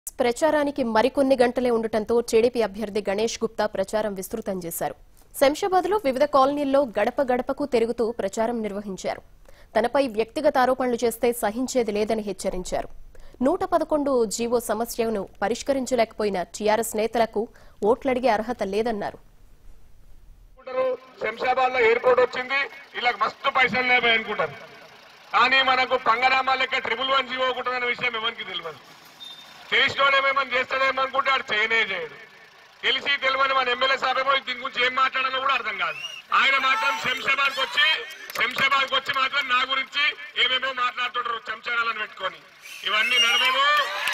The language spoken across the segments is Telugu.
ప్రచారానికి మరికొన్ని గంటలే ఉండటంతో టీడీపీ అభ్యర్థి గణేష్ గుప్తా ప్రచారం విస్తృతం చేశారు శంషాబాద్లో వివిధ కాలనీల్లో గడప గడపకు తిరుగుతూ ప్రచారం నిర్వహించారు తనపై వ్యక్తిగత ఆరోపణలు చేస్తే సహించేది లేదని హెచ్చరించారు నూట పదకొండు జీవో సమస్యను పరిష్కరించలేకపోయిన టీఆర్ఎస్ నేతలకు ఓట్లడిగే అర్హత లేదన్నారు అనుకుంటారు శంషాబాద్ లో ఎయిర్పోర్ట్ వచ్చింది ఇలా మస్తు పైసలు లేవని అనుకుంటారు కానీ మనకు పంగనామా లెక్క ట్రిపుల్ వన్ జీవో ఒకటి విషయం ఎవరికి తెలియదు తెలిసినోడు ఏమేమని చేస్తాడేమో అనుకుంటే ఆడు చేయనే చేయడు తెలిసి తెలియని మన ఎమ్మెల్యే సాబేమో దీని గురించి ఏం మాట్లాడాలో కూడా అర్థం కాదు ఆయన మాత్రం శంషాబాద్కి వచ్చి శంషాబాద్కి వచ్చి మాత్రం నా గురించి ఏమేమో మాట్లాడుతుంటారు చెంచారాలను పెట్టుకొని ఇవన్నీ నడవవు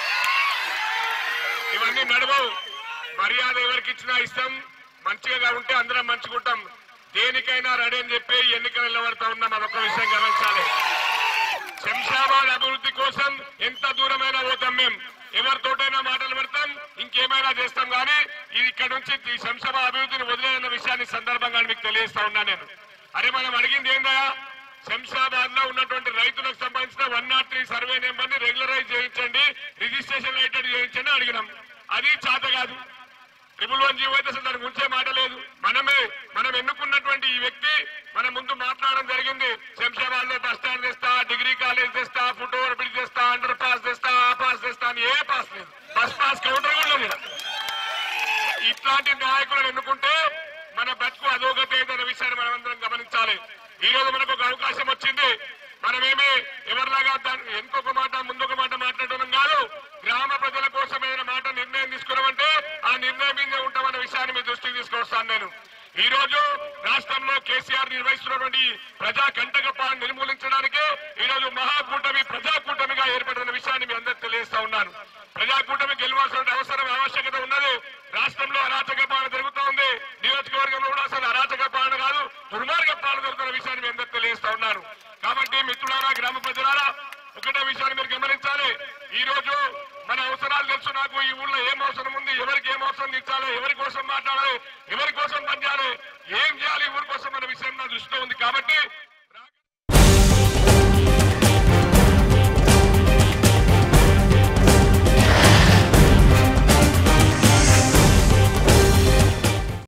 ఇవన్నీ నడవవు మర్యాద ఎవరికి ఇచ్చినా ఇస్తాం మంచిగా ఉంటే అందరం మంచుకుంటాం దేనికైనా రెడీ అని చెప్పి ఎన్నికలు నిలబడతా ఉన్నాం అదొక విషయం గమనించాలి శంషాబాద్ అభివృద్ధి కోసం ఎంత దూరమైనా పోతాం మేము ఎవరితోటైనా మాటలు పెడతాం ఇంకేమైనా చేస్తాం కానీ ఇది ఇక్కడ నుంచి ఈ శంషాబాద్ అభివృద్ధిని వదిలేదన్న విషయాన్ని సందర్భంగా మీకు తెలియజేస్తా ఉన్నా నేను అరే మనం అడిగింది ఏందా శంషాబాద్ లో ఉన్నటువంటి రైతులకు సంబంధించిన one not three survey number ని రెగ్యులరైజ్ చేయించండి రిజిస్ట్రేషన్ రైటెడ్ చేయించండి అడిగినాం అది చేత కాదు ట్రిపుల్ వన్ జీవో అయితే అసలు దాని గురించే మాట లేదు మనమే మనం ఎన్నుకున్నటువంటి ఈ వ్యక్తి మన ముందు మాట్లాడడం జరిగింది శంషాబాద్ లో బస్ స్టాండ్ తెస్తా డిగ్రీ కాలేజ్ తెస్తా ఫుట్ ఓవర్ బ్రిడ్జ్ తెస్తా అండర్ పాస్ తెస్తా ఆ పాస్ తెస్తా అని ఏ పాస్ లేదు బస్ పాస్ కౌంటర్ కూడా లేదు ఇట్లాంటి నాయకులను ఎన్నుకుంటే మన బతుకు అధోగతి అయిందన్న విషయాన్ని మనమందరం గమనించాలి ఈ రోజు మనకు ఒక అవకాశం వచ్చింది మనమేమి ఎవరిలాగా దాన్ని ఇంకొక మాట ముందొక మాట మాట్లాడడం కాదు గ్రామ ప్రజల కోసం ఏదైనా మాట నిర్ణయం తీసుకున్నామంటే ఆ నిర్ణయం మీద ఉంటామన్న విషయాన్ని మీ దృష్టికి తీసుకొస్తాను నేను ఈ రోజు రాష్ట్రంలో కేసీఆర్ నిర్వహిస్తున్నటువంటి ప్రజా కంటకపాన్ని నిర్మూలించడానికి ఈ రోజు మహాకూటమి ప్రజా కూటమిగా ఏర్పడిన విషయాన్ని మీ అందరికి తెలియజేస్తా ఉన్నాను ప్రజా కూటమి గెలవాల్సిన అవసరం ఆవశ్యకత ఉన్నది రాష్ట్రంలో అరాచక పాలన జరుగుతూ ఉంది నియోజకవర్గంలో కూడా అసలు అరాచక పాలన కాదు దుర్మార్గ పాలన జరుగుతున్న విషయాన్ని మీ అందరికి తెలియజేస్తా ఉన్నాను కాబట్టి మిత్రులారా గ్రామ ప్రజలారా ఒకటే విషయాన్ని మీరు గమనించాలి ఈ రోజు మన అవసరాలు తెలుసు నాకు ఈ ఊళ్ళో ఏం అవసరం ఉంది ఎవరికి ఏం అవసరం తీర్చాలి ఎవరి కోసం మాట్లాడాలి ఎవరి కోసం పనిచేయాలి ఏం చేయాలి ఈ ఊరి కోసం అనే విషయం నా దృష్టిలో ఉంది కాబట్టి